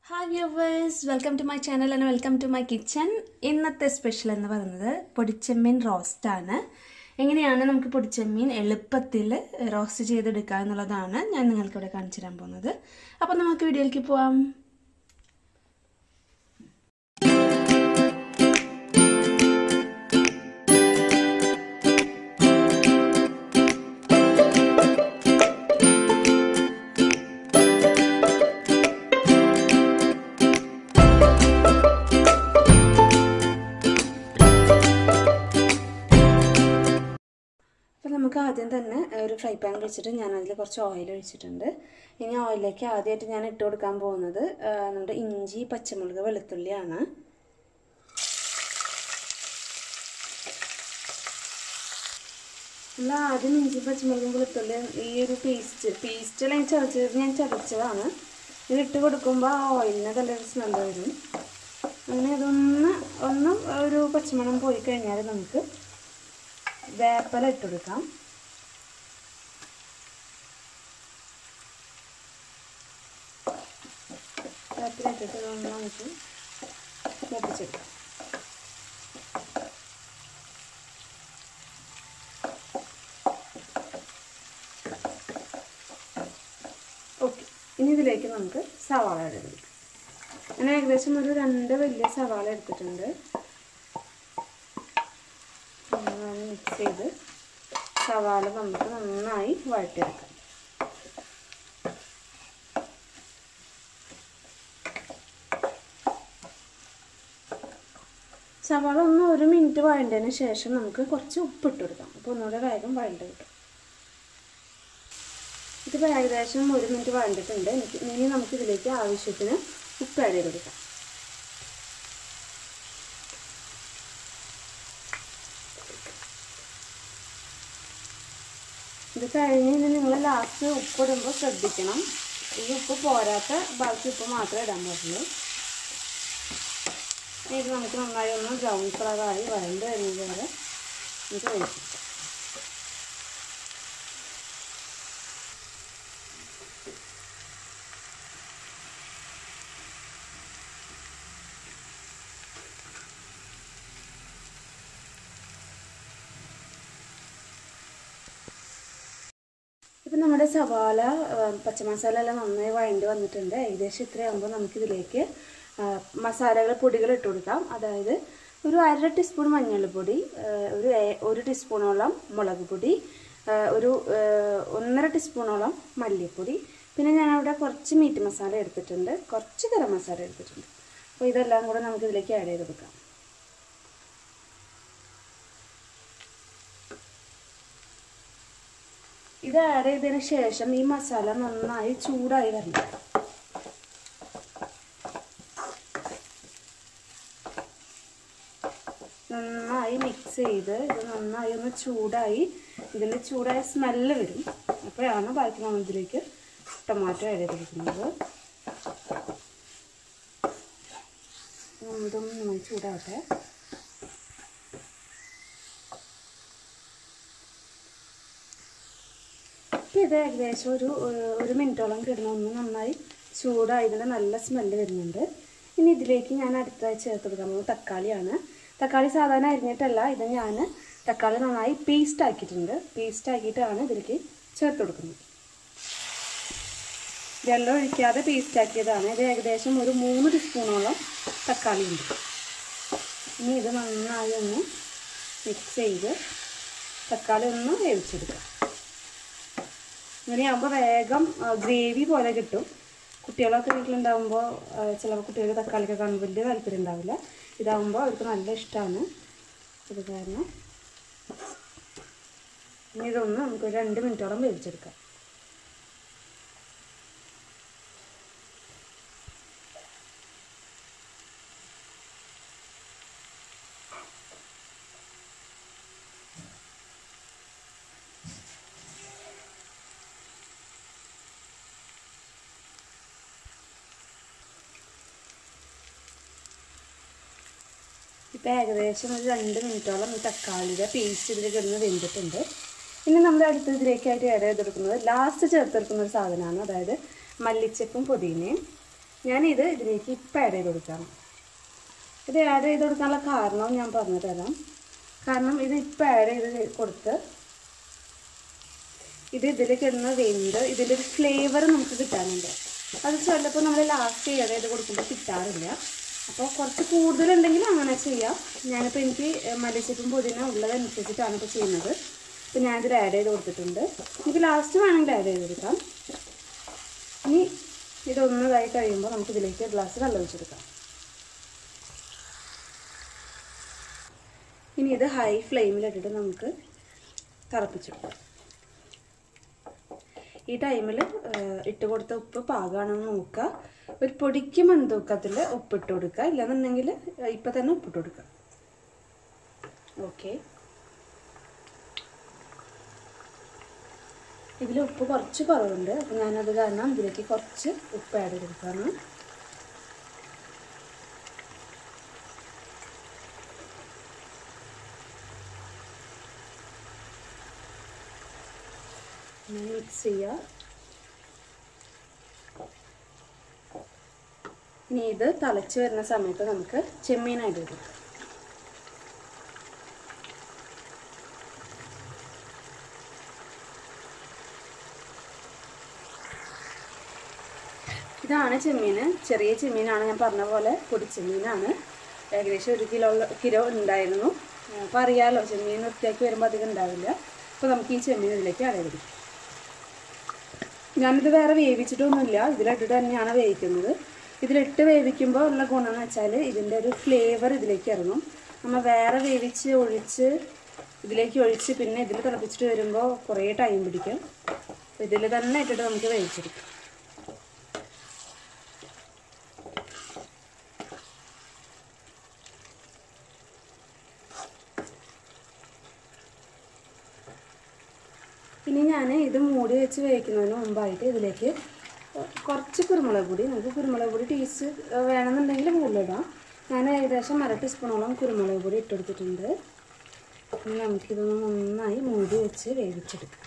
hi viewers welcome to my channel and welcome to my kitchen ഇന്നത്തെ special എന്ന് പറയുന്നത് പൊടിച്ചെമ്മീൻ റോസ്റ്റാണ് എങ്ങനെയാണ് നമുക്ക് പൊടിച്ചെമ്മീൻ എളുപ്പത്തിൽ റോസ്റ്റ് ചെയ്തെടുക്കുക എന്നുള്ളതാണ് ഞാൻ നിങ്ങൾക്കിവിടെ കാണിച്ചു തരാൻ പോകുന്നത് അപ്പോൾ നമുക്ക് വീഡിയോയിലേക്ക് പോവാം അപ്പോൾ നമുക്ക് ആദ്യം തന്നെ ഒരു ഫ്രൈ പാൻ വെച്ചിട്ട് ഞാൻ അതിൽ കുറച്ച് ഓയിൽ ഒഴിച്ചിട്ടുണ്ട് ഇനി ഓയിലേക്ക് ആദ്യമായിട്ട് ഞാൻ ഇട്ട് കൊടുക്കാൻ പോകുന്നത് ആ, നമ്മുടെ ഇഞ്ചി പച്ചമുളക് വെളുത്തുള്ളിയാണ് നമ്മൾ ആദ്യം ഇഞ്ചി പച്ചമുളകും വെളുത്തുള്ളിയും ഈ ഒരു പേസ്റ്റ് പേസ്റ്റിൽ ചതച്ചത് ഞാൻ ചതച്ചതാണ് ഇത് ഇട്ട് കൊടുക്കുമ്പോൾ ആ ഓയിലിന് നല്ലൊരു സ്മെൽ വരും അങ്ങനെ ഇതൊന്ന് ഒന്ന് ഒരു പച്ചമണം പോയി കഴിഞ്ഞാൽ നമുക്ക് വേപ്പല ഇട്ട് കൊടുക്കാം വേപ്പില ഇട്ടിട്ട് ഇതൊന്ന് നമുക്ക് മൂപ്പിച്ചെടുക്കാം ഓക്കെ ഇനി ഇതിലേക്ക് നമുക്ക് സവാള ഇടണം ഞാൻ ഏകദേശം ഒരു രണ്ട് വലിയ സവാള എടുത്തിട്ടുണ്ട് മിക്സ് ചെയ്ത് സവാള നമുക്ക് നന്നായി വഴറ്റിയെടുക്കാം സവാള ഒന്ന് ഒരു മിനിറ്റ് വഴണ്ടതിന് ശേഷം നമുക്ക് കുറച്ച് ഉപ്പിട്ട് കൊടുക്കാം അപ്പോൾ ഒന്നുകൂടെ വേഗം വഴണ്ട് കിട്ടും ഇതിപ്പോൾ ഏകദേശം ഒരു മിനിറ്റ് വഴണ്ടിട്ടുണ്ട് എനിക്ക് ഇനി നമുക്ക് ഇതിലേക്ക് ആവശ്യത്തിന് ഉപ്പ് ആഡ് ചെയ്ത് കൊടുക്കാം ഇത് കഴിഞ്ഞ് ഇനി നിങ്ങൾ ലാസ്റ്റ് ഉപ്പിടുമ്പോൾ ശ്രദ്ധിക്കണം ഈ ഉപ്പ് പോരാത്ത ബാക്കി ഉപ്പ് മാത്രമേ ഇടാൻ പാടുള്ളൂ ഇത് നമുക്ക് നന്നായി ഒന്ന് ബ്രൗൺ കളറായി വരണ്ട് വരുന്നത് വരെ നമുക്ക് വേവിക്കാം ഇപ്പം നമ്മുടെ സവാള പച്ചമസാല എല്ലാം നന്നായി വഴണ്ടി വന്നിട്ടുണ്ട് ഏകദേശം ഇത്രയാകുമ്പോൾ നമുക്കിതിലേക്ക് മസാലകൾ പൊടികൾ ഇട്ട് കൊടുക്കാം അതായത് ഒരു അര ടീസ്പൂൺ മഞ്ഞൾപ്പൊടി ഒരു ഒരു ടീസ്പൂണോളം മുളക് പൊടി ഒരു ഒന്നര ടീസ്പൂണോളം മല്ലിപ്പൊടി പിന്നെ ഞാനവിടെ കുറച്ച് മീറ്റ് മസാല എടുത്തിട്ടുണ്ട് കുറച്ച് ഗരം മസാല എടുത്തിട്ടുണ്ട് അപ്പോൾ ഇതെല്ലാം കൂടെ നമുക്ക് ഇതിലേക്ക് ആഡ് ചെയ്ത് കൊടുക്കാം ഇത് ആഡ് ചെയ്തതിന് ശേഷം ഈ മസാല നന്നായി ചൂടായി വരണം നന്നായി മിക്സ് ചെയ്ത് ഇത് നന്നായി ഒന്ന് ചൂടായി ഇതിൻ്റെ ചൂടായ സ്മെല്ല് വരും അപ്പോഴാണ് ബാക്കി നമ്മൾ ഇതിലേക്ക് ടൊമാറ്റോ ആഡ് ചെയ്തിരിക്കുന്നത് ഇതൊന്ന് നന്നായി ചൂടാവട്ടെ അപ്പോൾ ഇത് ഏകദേശം ഒരു ഒരു മിനിറ്റോളം കിടന്ന് ഒന്ന് നന്നായി ചൂടായതിൻ്റെ നല്ല സ്മെല്ല് വരുന്നുണ്ട് ഇനി ഇതിലേക്ക് ഞാൻ അടുത്തതായി ചേർത്ത് കൊടുക്കാൻ പോകുന്നത് തക്കാളിയാണ് തക്കാളി സാധാരണ അരിഞ്ഞിട്ടല്ല ഇത് ഞാൻ തക്കാളി നന്നായി പേസ്റ്റ് ആക്കിയിട്ടുണ്ട് പേസ്റ്റ് ആക്കിയിട്ടാണ് ഇതിലേക്ക് ചേർത്ത് കൊടുക്കുന്നത് വെള്ളം ഒഴിക്കാതെ പേസ്റ്റ് ആക്കിയതാണ് ഇത് ഏകദേശം ഒരു മൂന്ന് ടീസ്പൂണോളം തക്കാളി ഉണ്ട് ഇനി ഇത് നന്നായി ഒന്ന് മിക്സ് ചെയ്ത് തക്കാളി ഒന്ന് വേവിച്ചെടുക്കാം ഇങ്ങനെയാകുമ്പോൾ വേഗം ഗ്രേവി പോലെ കിട്ടും കുട്ടികളൊക്കെ വീട്ടിലുണ്ടാകുമ്പോൾ ചിലപ്പോൾ കുട്ടികൾക്ക് തക്കാളിയൊക്കെ കാണുമ്പോൾ വലിയ താല്പര്യം ഉണ്ടാവില്ല ഇതാകുമ്പോൾ അവർക്ക് നല്ല ഇഷ്ടമാണ് ഇത് കാരണം ഇനി ഇതൊന്ന് നമുക്ക് ഒരു രണ്ട് മിനിറ്റോളം വേവിച്ചെടുക്കാം ഇപ്പോൾ ഏകദേശം ഒരു രണ്ട് മിനിറ്റോളം ഈ തക്കാളിയുടെ പേസ്റ്റ് ഇതിൽ കിടന്ന് വെന്തിട്ടുണ്ട് ഇനി നമ്മൾ അടുത്ത ഇതിലേക്കായിട്ട് ആഡ് ചെയ്തെടുക്കുന്നത് ലാസ്റ്റ് ചേർത്തെടുക്കുന്ന ഒരു സാധനമാണ് അതായത് മല്ലിച്ചപ്പും പുതിനയും ഞാനിത് ഇതിലേക്ക് ഇപ്പം ആഡ് ചെയ്ത് കൊടുക്കാം ഇത് ആഡ് ചെയ്ത് കൊടുക്കാനുള്ള കാരണം ഞാൻ പറഞ്ഞു തരാം കാരണം ഇത് ഇപ്പം ആഡ് ചെയ്ത് കൊടുത്ത് ഇത് ഇതിൽ കിടന്ന് വെന്ത് ഇതിൻ്റെ ഒരു ഫ്ലേവർ നമുക്ക് കിട്ടാനുണ്ട് അത് ചിലപ്പോൾ നമ്മൾ ലാസ്റ്റ് ആഡ് ചെയ്ത് കൊടുക്കുമ്പോൾ കിട്ടാറില്ല അപ്പോൾ കുറച്ച് കൂടുതലുണ്ടെങ്കിൽ അങ്ങനെ ചെയ്യാം ഞാനിപ്പോൾ എനിക്ക് മല്ലിച്ചപ്പും പുതിന ഉള്ളതനുസരിച്ചിട്ടാണ് ഇപ്പോൾ ചെയ്യുന്നത് അപ്പോൾ ഞാനിതിൽ ആഡ് ചെയ്ത് കൊടുത്തിട്ടുണ്ട് നമുക്ക് ലാസ്റ്റ് വേണമെങ്കിൽ ആഡ് ചെയ്ത് കൊടുക്കാം ഇനി ഇതൊന്ന് ഇതായി കഴിയുമ്പോൾ നമുക്ക് ഇതിലേക്ക് ഒരു ഗ്ലാസ് വെള്ളം ഒഴിച്ചെടുക്കാം ഇനി ഇത് ഹൈ ഫ്ലെയിമിലിട്ടിട്ട് നമുക്ക് തിളപ്പിച്ചെടുക്കാം ഈ ടൈമിൽ ഇട്ട് കൊടുത്ത ഉപ്പ് പാകമാണെന്ന് നോക്കുക ഒരു പൊടിക്ക് മന്തൂക്കത്തിൽ ഉപ്പിട്ട് കൊടുക്കുക ഇല്ലെന്നുണ്ടെങ്കിൽ ഇപ്പം തന്നെ ഉപ്പിട്ട് കൊടുക്കുക ഓക്കെ ഇതിൽ ഉപ്പ് കുറച്ച് കുറവുണ്ട് അപ്പോൾ ഞാനത് കാരണം ഇതിലേക്ക് കുറച്ച് ഉപ്പ് ആഡ് ചെയ്ത് കൊടുക്കുകയാണ് മിക്സ് ചെയ്യുക ഇനി ഇത് തിളച്ച് വരുന്ന സമയത്ത് നമുക്ക് ചെമ്മീനായിട്ട് കൊടുക്കാം ഇതാണ് ചെമ്മീൻ ചെറിയ ചെമ്മീനാണ് ഞാൻ പറഞ്ഞ പോലെ പൊടിച്ചെമ്മീനാണ് ഏകദേശം ഒരു കിലോ കിലോ ഉണ്ടായിരുന്നു അപ്പോൾ അറിയാമല്ലോ ചെമ്മീൻ വൃത്തിയാക്കി വരുമ്പോൾ അധികം ഉണ്ടാവില്ല അപ്പോൾ നമുക്ക് ഈ ചെമ്മീൻ ഇതിലേക്ക് അടയിടും ഞാനിത് വേറെ വേവിച്ചിട്ടൊന്നുമില്ല ഇതിലിട്ടിട്ട് തന്നെയാണ് വേവിക്കുന്നത് ഇതിലിട്ട് വേവിക്കുമ്പോൾ ഉള്ള ഗുണം എന്ന് വെച്ചാൽ ഇതിൻ്റെ ഒരു ഫ്ലേവർ ഇതിലേക്ക് ഇറങ്ങും നമ്മൾ വേറെ വേവിച്ച് ഒഴിച്ച് ഇതിലേക്ക് ഒഴിച്ച് പിന്നെ ഇതിൽ തിളപ്പിച്ചിട്ട് വരുമ്പോൾ കുറേ ടൈം പിടിക്കും ഇതിൽ തന്നെ ഇട്ടിട്ട് നമുക്ക് വേവിച്ചെടുക്കാം ഇനി ഞാൻ ഇത് മൂടി വെച്ച് വേവിക്കുന്നതിന് മുമ്പായിട്ട് ഇതിലേക്ക് കുറച്ച് കുരുമുളക് പൊടി നമുക്ക് കുരുമുളക് പൊടി ടേസ്റ്റ് വേണമെന്നുണ്ടെങ്കിൽ കൂടുതലിടാം ഞാൻ ഏകദേശം അര ടീസ്പൂണോളം കുരുമുളക് പൊടി ഇട്ടെടുത്തിട്ടുണ്ട് ഇനി നമുക്കിതൊന്ന് നന്നായി മൂടി വെച്ച് വേവിച്ചെടുക്കാം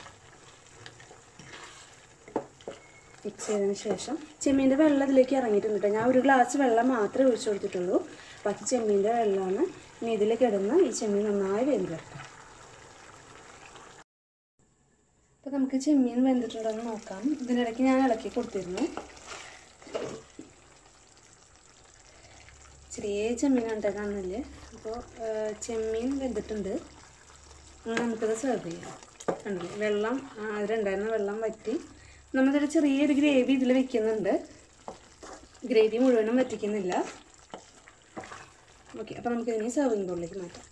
മിക്സ് ചെയ്തതിന് ശേഷം ചെമ്മീൻ്റെ വെള്ളം ഇതിലേക്ക് ഇറങ്ങിയിട്ടുണ്ട് കേട്ടോ ഞാൻ ഒരു ഗ്ലാസ് വെള്ളം മാത്രമേ ഒഴിച്ചു കൊടുത്തിട്ടുള്ളൂ ബാക്കി ചെമ്മീൻ്റെ വെള്ളമാണ് ഇനി ഇതിൽ കിടന്ന് ഈ ചെമ്മീൻ നന്നായി വെന്തെടുക്കാം അപ്പോൾ നമുക്ക് ചെമ്മീൻ വെന്തിട്ടുണ്ടെന്ന് നോക്കാം ഇതിനിടയ്ക്ക് ഞാൻ ഇളക്കി കൊടുത്തിരുന്നു ചെറിയ ചെമ്മീനാണ് കേട്ടോ കാണുന്നില്ലേ അപ്പോൾ ചെമ്മീൻ വെന്തിട്ടുണ്ട് ഇനി നമുക്കിത് സെർവ് ചെയ്യാം കണ്ടില്ലേ വെള്ളം ആ, അതിലുണ്ടായിരുന്ന വെള്ളം വറ്റി നമ്മളിതൊരു ചെറിയൊരു ഗ്രേവി ഇതിൽ വെക്കുന്നുണ്ട് ഗ്രേവി മുഴുവനും വറ്റിക്കുന്നില്ല ഓക്കെ അപ്പോൾ നമുക്കിതിനെ സെർവിങ് ബോളിലേക്ക് മാറ്റാം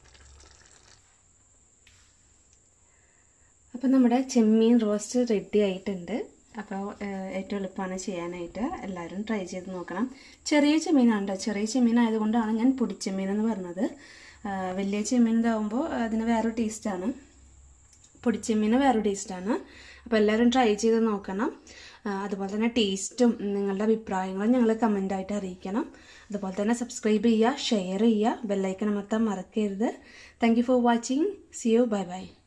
അപ്പോൾ നമ്മുടെ ചെമ്മീൻ റോസ്റ്റ് റെഡി ആയിട്ടുണ്ട് അപ്പോൾ ഏഹ്, ഏറ്റവും എളുപ്പമാണ് ചെയ്യാനായിട്ട് എല്ലാവരും ട്രൈ ചെയ്ത് നോക്കണം ചെറിയ ചെമ്മീനാണ് കേട്ടോ ചെറിയ ചെമ്മീൻ ആയതുകൊണ്ടാണ് ഞാൻ പൊടിച്ചെമ്മീൻ എന്ന് പറഞ്ഞത് ആഹ്, വലിയ ചെമ്മീൻ ഇതാവുമ്പോൾ അതിന് വേറൊരു ടേസ്റ്റാണ് പൊടിച്ചെമ്മീന് വേറൊരു ടേസ്റ്റാണ് അപ്പോൾ എല്ലാവരും ട്രൈ ചെയ്ത് നോക്കണം ആഹ്, അതുപോലെ തന്നെ ടേസ്റ്റും നിങ്ങളുടെ അഭിപ്രായങ്ങളും ഞങ്ങൾ കമൻ്റായിട്ട് അറിയിക്കണം അതുപോലെ തന്നെ സബ്സ്ക്രൈബ് ചെയ്യുക ഷെയർ ചെയ്യുക ബെല്ലൈക്കൺ അമർത്താൻ മറക്കരുത് thank you for watching see you bye by